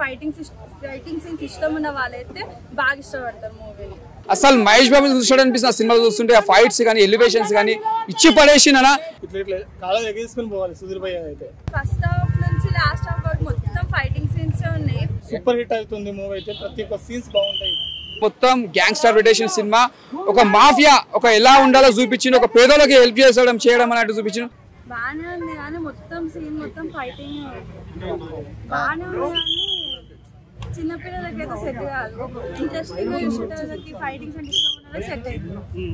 Fighting fighting scenes ఇష్టం ఉన్న వాళ్ళైతే బాగా ఇష్టపడతారు మూవీని అసలు మహేష్ బాబు చూసాడు అనిపిస్తుంది ఆ సినిమా చూస్తుంటే ఆ ఫైట్స్ కానీ ఎలివేషన్స్ కానీ ఇచ్చి పడేసినా ఇట్లా ఇట్లా కాళ్ళ ఎగేసుకుని పోవాలి సుధీర్ భయ్య అయితే ఫస్ట్ హాఫ్ నుంచి లాస్ట్ హాఫ్ వరకు మొత్తం ఫైటింగ్ సీన్స్ ఉన్నాయి సూపర్ హిట్ అవుతుంది మూవీ అయితే ప్రతి ఒక్క సీన్స్ బాగుంటాయి మొత్తం గ్యాంగ్స్టర్ రిటేషన్ సినిమా ఒక మాఫియా ఒక ఎలా ఉండాలో చూపించింది ఒక పేదోళ్ళకి హెల్ప్ చేసడం చేయడం అన్నట్టు చూపించింది బాగానే ఉంది కానీ మొత్తం సీన్ మొత్తం ఫైటింగ్ బాగానే ఉంది కానీ చిన్నపిల్లలకి అయితే సెట్ కాదు ఇంట్రెస్టింగ్ చూసేటోళ్ళకి ఫైటింగ్స్ అంటే ఇష్టం ఉన్న వాళ్ళకి సెట్ అవుతుంది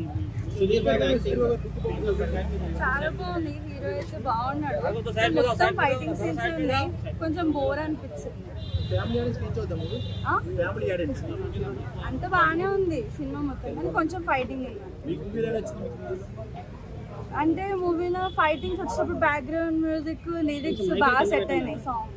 చాలా బాగుంది హీరో అయితే బాగున్నాడు మొత్తం ఫైటింగ్ సీన్స్ ఉన్నాయి కొంచెం బోర్ అనిపించింది ఆ? అంత బాగానే ఉంది సినిమా మొత్తం కానీ కొంచెం ఫైటింగ్ అంటే మూవీలో ఫైటింగ్స్ వచ్చినప్పుడు బ్యాక్గ్రౌండ్ మ్యూజిక్ లిరిక్స్ బాగా సెట్ అయినాయి సాంగ్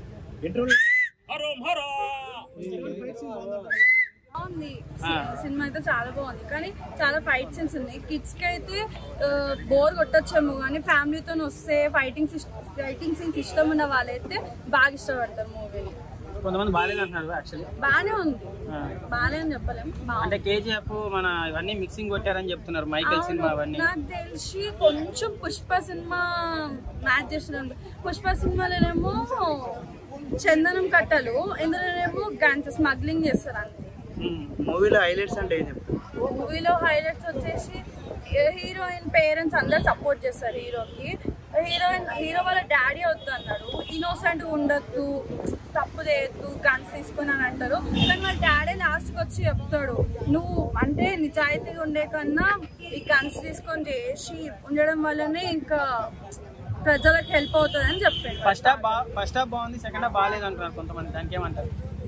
బాగుంది సినిమా అయితే చాలా బాగుంది కానీ చాలా ఫైట్ సీన్స్ ఉన్నాయి కిడ్స్ కి అయితే బోర్ కొట్టొచ్చేమో కానీ ఫ్యామిలీతో వస్తే ఫైటింగ్ ఫైటింగ్ సీన్స్ ఇష్టం ఉన్న వాళ్ళైతే బాగా ఇష్టపడతారు మూవీని కొంతమంది బాగాలేదు అంటున్నారు యాక్చువల్లీ బాగానే ఉంది బాగానే అని చెప్పలేం అంటే బాగుంది కేజీఎఫ్ మన ఇవన్నీ మిక్సింగ్ కొట్టారని చెప్తున్నారు మైకల్ సినిమా అవును, అవన్నీ నాకు తెలిసి కొంచెం పుష్ప సినిమా మ్యాచ్ చేస్తున్నాను పుష్ప సినిమాలోనేమో చందనం కట్టలు ఇందులోనేమో గన్స్ స్మగ్లింగ్ చేస్తారు అంతే మూవీలో హైలైట్స్ అంటే ఏం చెప్తారు మూవీలో హైలైట్స్ వచ్చేసి హీరోయిన్ పేరెంట్స్ అందరు సపోర్ట్ చేస్తారు హీరోకి హీరోయిన్ హీరో వాళ్ళ డాడీ వద్దు అన్నాడు ఇన్నోసెంట్ ఉండొద్దు తప్పు చేయొద్దు గన్స్ తీసుకుని అని అంటారు కానీ వాళ్ళ డాడీ లాస్ట్కి వచ్చి చెప్తాడు నువ్వు అంటే నిజాయితీగా ఉండే కన్నా ఈ గన్స్ తీసుకొని చేసి ఉండడం వల్లనే ఇంకా ప్రజలకు హెల్ప్ అవుతుంది అని చెప్పాడు ఫస్ట్ హాఫ్ బా ఫస్ట్ హాఫ్ బాగుంది సెకండ్ హాఫ్ బాగాలేదు అంటున్నారు కొంతమంది దానికి ఏమంటారు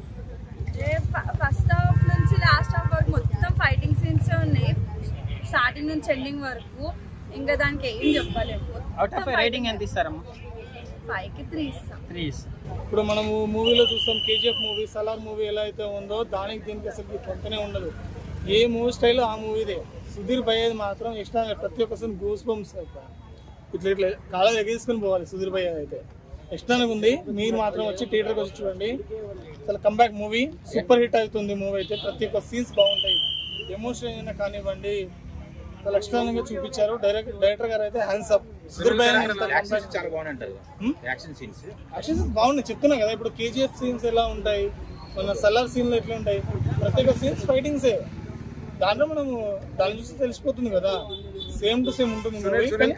ఫస్ట్ హాఫ్ నుంచి లాస్ట్ హాఫ్ వరకు మొత్తం ఫైటింగ్ సీన్స్ ఉన్నాయి స్టార్టింగ్ నుంచి ఎండింగ్ వరకు ఇంకా దానికి ఏం చెప్పలేము అవుట్ ఆఫ్ రేటింగ్ ఎంత ఇస్తారమ్మా ఫైవ్ కి త్రీ ఇస్తాం త్రీ ఇప్పుడు మనము మూవీలో చూస్తాం కేజీఎఫ్ మూవీ సలార్ మూవీ ఎలా అయితే ఉందో దానికి దీనికి అసలు కొంతనే ఉండదు ఏ మూవీ స్టైల్ ఆ మూవీదే సుధీర్ భయ్యది మాత్రం ఎక్స్ట్రా ప్రతి ఒక్కసారి గూస్ బంప్స్ ఇట్లా ఇట్లా కాళ్ళ ఎగేసుకుని పోవాలి సుధీర్ భయ్య అయితే ఎక్స్ట్రానే ఉంది మీరు మాత్రం వచ్చి థియేటర్కి వచ్చి చూడండి అసలు కంబ్యాక్ మూవీ సూపర్ హిట్ అవుతుంది మూవీ అయితే ప్రతి ఒక్క సీన్స్ బాగుంటాయి ఎమోషన్ అయినా కానివ్వండి చాలా ఎక్స్ట్రాగా చూపించారు డైరెక్టర్ డైరెక్టర్ గారు అయితే హ్యాండ్స్ అప్ సుధీర్ భయ్య యాక్షన్ చాలా బాగుంటాయి యాక్షన్ సీన్స్ యాక్షన్ బాగున్నాయి చెప్తున్నా కదా ఇప్పుడు కేజీఎఫ్ సీన్స్ ఎలా ఉంటాయి మన సలార్ సీన్లు ఎట్లా ఉంటాయి ప్రతి ఒక్క సీన్స్ ఫైటింగ్సే దాంట్లో మనము దాన్ని చూస్తే తెలిసిపోతుంది కదా సేమ్ టు సేమ్ ఉంటుంది movie. కానీ,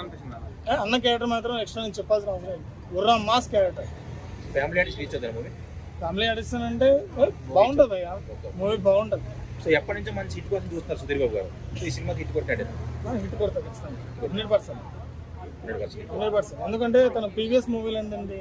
ఆ, అన్న క్యారెక్టర్ మాత్రం ఎక్స్ట్రా నేను చెప్పాల్సిన అవసరం లేదు ఉర్రా mass character family artist reach అవుతారు మూవీ ఫ్యామిలీ ఆడిషన్ అంటే ఏ, బాగుంటది భయ్య మూవీ బాగుంటది సో ఎప్పటి నుంచో మంచి హిట్ కోసం చూస్తున్నారు సుధీర్ బాబు గారు సో ఈ సినిమాకి హిట్ కొట్టాడు హిట్ కొడతాడు ఖచ్చితంగా hundred percent hundred percent hundred percent ఎందుకంటే తన ప్రీవియస్ మూవీలు ఏంటండి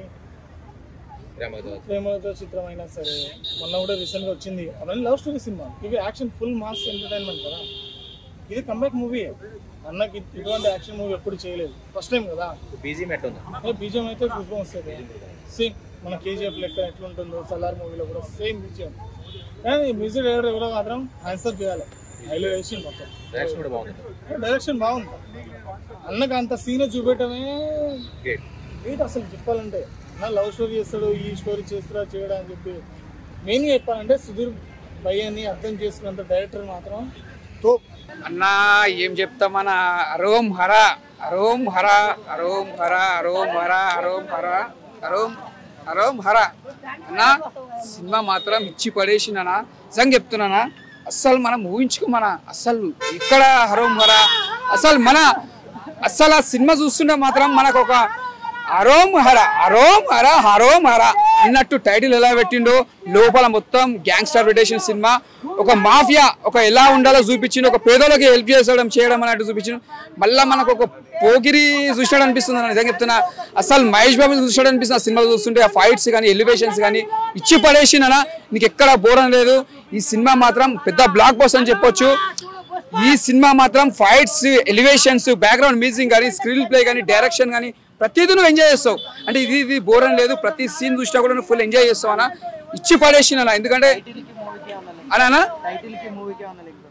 రామదాస్ ప్రేమతో చిత్రం అయినా సరే మొన్న కూడా రీసెంట్ గా వచ్చింది అవన్నీ లవ్ స్టోరీ సినిమా ఇవి యాక్షన్ ఫుల్ మాస్ ఎంటర్టైన్మెంట్ కదా ఇది కంబ్యాక్ మూవీ అన్నకి ఇటువంటి యాక్షన్ మూవీ ఎప్పుడు చేయలేదు ఫస్ట్ టైం కదా బీజీ మెట్ ఉంది బీజం అయితే పుష్పం వస్తుంది సేమ్ మన కేజీఎఫ్ లెక్క ఎట్లుంటుందో సలార్ మూవీలో కూడా సేమ్ బీజం కానీ మ్యూజిక్ డైరెక్టర్ ఎవరో మాత్రం ఆన్సర్ చేయాలి హైలో వేసి మొత్తం డైరెక్షన్ కూడా బాగుంది డైరెక్షన్ బాగుంది అన్నకు అంత సీన్ చూపెట్టమే గ్రేట్ ఏంటి అసలు చెప్పాలంటే నా లవ్ స్టోరీ చేస్తాడు ఈ స్టోరీ చేస్తాడా చేయడా అని చెప్పి మెయిన్గా చెప్పాలంటే సుధీర్ భయ్యని అర్థం చేసుకున్నంత డైరెక్టర్ మాత్రం తో అన్నా ఏం చెప్తామన్న అరోం హర అరోం హర అరోం హర అరోం హర అరోం హర అరోం అరోం హర అన్నా సినిమా మాత్రం ఇచ్చి పడేసిందనా నిజంగా చెప్తున్నానా అస్సలు మనం ఊహించుకోమన అస్సలు ఇక్కడ హరోం హర అసలు మన అస్సలు ఆ సినిమా చూస్తుంటే మాత్రం మనకు ఒక అరోం హర అరోం హర హరోం హర అన్నట్టు టైటిల్ ఎలా పెట్టిండో లోపల మొత్తం గ్యాంగ్స్టర్ రిటేషన్ సినిమా ఒక మాఫియా ఒక ఎలా ఉండాలో చూపించిండు ఒక పేదోళ్ళకి హెల్ప్ చేసడం చేయడం అన్నట్టు చూపించిండు మళ్ళీ మనకు ఒక పోగిరి చూసినాడు అనిపిస్తుంది అని నిజంగా చెప్తున్నా అసలు మహేష్ బాబు చూసినాడు అనిపిస్తుంది ఆ సినిమా చూస్తుంటే ఆ ఫైట్స్ కానీ ఎలివేషన్స్ కానీ ఇచ్చి పడేసిందనా నీకు ఎక్కడ బోరం లేదు ఈ సినిమా మాత్రం పెద్ద బ్లాక్ బస్ అని చెప్పొచ్చు ఈ సినిమా మాత్రం ఫైట్స్ ఎలివేషన్స్ బ్యాక్గ్రౌండ్ మ్యూజిక్ కానీ స్క్రీన్ ప్లే కానీ డైరెక్షన్ కానీ ప్రతిదీ నువ్వు ఎంజాయ్ చేస్తావు అంటే ఇది ఇది బోరం లేదు ప్రతి సీన్ చూసినా కూడా నువ్వు ఫుల్ ఎంజాయ్ చేస్తావు అన్న ఇచ్చి పడేసిన ఎందుకంటే అలానా టైటిల్ కి మూవీకి ఉన్న లింక్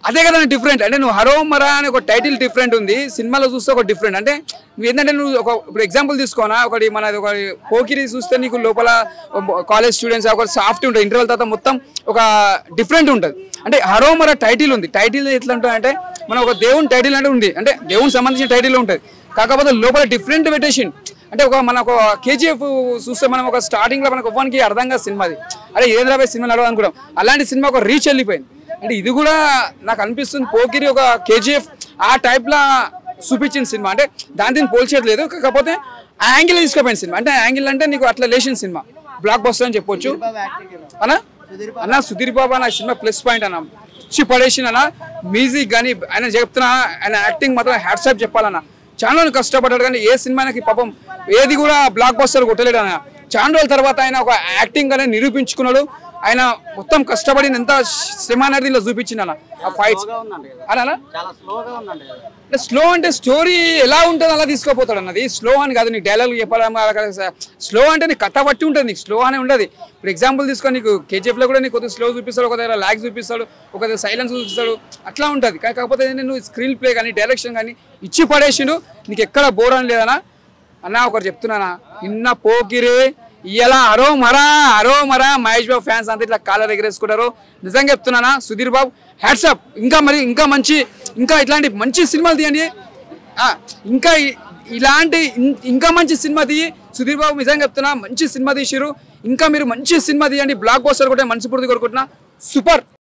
అదే కదా డిఫరెంట్ అంటే నువ్వు హరో మరా అనే ఒక టైటిల్ డిఫరెంట్ ఉంది సినిమాలో చూస్తే ఒక డిఫరెంట్ అంటే నువ్వు ఏంటంటే నువ్వు ఒక ఇప్పుడు ఎగ్జాంపుల్ తీసుకోనా ఒకటి మన ఒక పోకిరి చూస్తే నీకు లోపల కాలేజ్ స్టూడెంట్స్ ఒక సాఫ్ట్ ఉంటుంది ఇంటర్వెల్ తర్వాత మొత్తం ఒక డిఫరెంట్ ఉంటుంది అంటే హరో మరా టైటిల్ ఉంది టైటిల్ ఎట్లా ఉంటుంది అంటే మన ఒక దేవుని టైటిల్ అంటే ఉంది అంటే దేవునికి సంబంధించిన టైటిల్ ఉంటుంది కాకపోతే లోపల డిఫరెంట్ పెట్టేసి అంటే ఒక మన ఒక కేజీఎఫ్ చూస్తే మనం ఒక స్టార్టింగ్ లో మనకు ఒవ్వనికి అర్థం కాదు సినిమాది అదే ఏదైనా సినిమా నడవ అనుకున్నాం అలాంటి సినిమా ఒక రీచ్ వెళ్ళిపోయింది అంటే ఇది కూడా నాకు అనిపిస్తుంది పోకిరి ఒక కేజీఎఫ్ ఆ టైప్ లా చూపించిన సినిమా అంటే దాని దీన్ని పోల్చేయట్లేదు కాకపోతే ఆ యాంగిల్ తీసుకుపోయిన సినిమా అంటే యాంగిల్ అంటే నీకు అట్లా లేచిన సినిమా బ్లాక్ బస్టర్ అని చెప్పొచ్చు అన్నా అన్న సుధీర్ బాబు అన్న సినిమా ప్లస్ పాయింట్ అన్న ఇచ్చి పడేసిన అన్న మ్యూజిక్ కానీ ఆయన చెప్తున్నా ఆయన యాక్టింగ్ మాత్రం హ్యాట్సాప్ చెప్పాలన్న చాలా కష్టపడ్డాడు కానీ ఏ సినిమాకి పాపం ఏది కూడా బ్లాక్ బస్టర్ కొట్టలేడు అన్న చాలా రోజుల తర్వాత ఆయన ఒక యాక్టింగ్ అనేది నిరూపించుకున్నాడు ఆయన మొత్తం కష్టపడిన ఎంత శ్రమ అనేది ఇలా చూపించింది అన్న ఆ ఫైట్స్ అలా చాలా స్లోగా ఉందండి అంటే స్లో అంటే స్టోరీ ఎలా ఉంటుందో అలా తీసుకోపోతాడు అన్నది స్లో అని కాదు నీకు డైలాగ్ చెప్పాలి స్లో అంటే నీకు కథ పట్టి ఉంటుంది నీకు స్లో అని ఉండదు ఇప్పుడు ఎగ్జాంపుల్ తీసుకొని నీకు కేజీఎఫ్ లో కూడా నీకు కొద్దిగా స్లో చూపిస్తాడు ఒక దగ్గర లాగ్ చూపిస్తాడు ఒక దగ్గర సైలెన్స్ చూపిస్తాడు అట్లా ఉంటుంది కానీ కాకపోతే ఏంటంటే నువ్వు స్క్రీన్ ప్లే కానీ డైరెక్షన్ కానీ ఇచ్చి పడేసిండు నీకు ఎక్కడ బోర్ అని లేదనా అన్న ఒకటి చెప్తున్నానా నిన్న పోకిరే ఇలా అరో మరా అరో మరా మహేష్ బాబు ఫ్యాన్స్ అంతా ఇట్లా కాలర్ ఎగరేసుకుంటారు నిజంగా చెప్తున్నానా సుధీర్ బాబు హ్యాట్సాప్ ఇంకా మరి ఇంకా మంచి ఇంకా ఇట్లాంటి మంచి సినిమాలు తీయండి ఆ, ఇంకా ఇ- ఇలాంటి ఇం- ఇంకా మంచి సినిమా తీయి సుధీర్ బాబు నిజంగా చెప్తున్నా మంచి సినిమా తీసిరు ఇంకా మీరు మంచి సినిమా తీయండి బ్లాక్ బస్టర్ కూడా మనస్ఫూర్తి కోరుకుంటున్నా సూపర్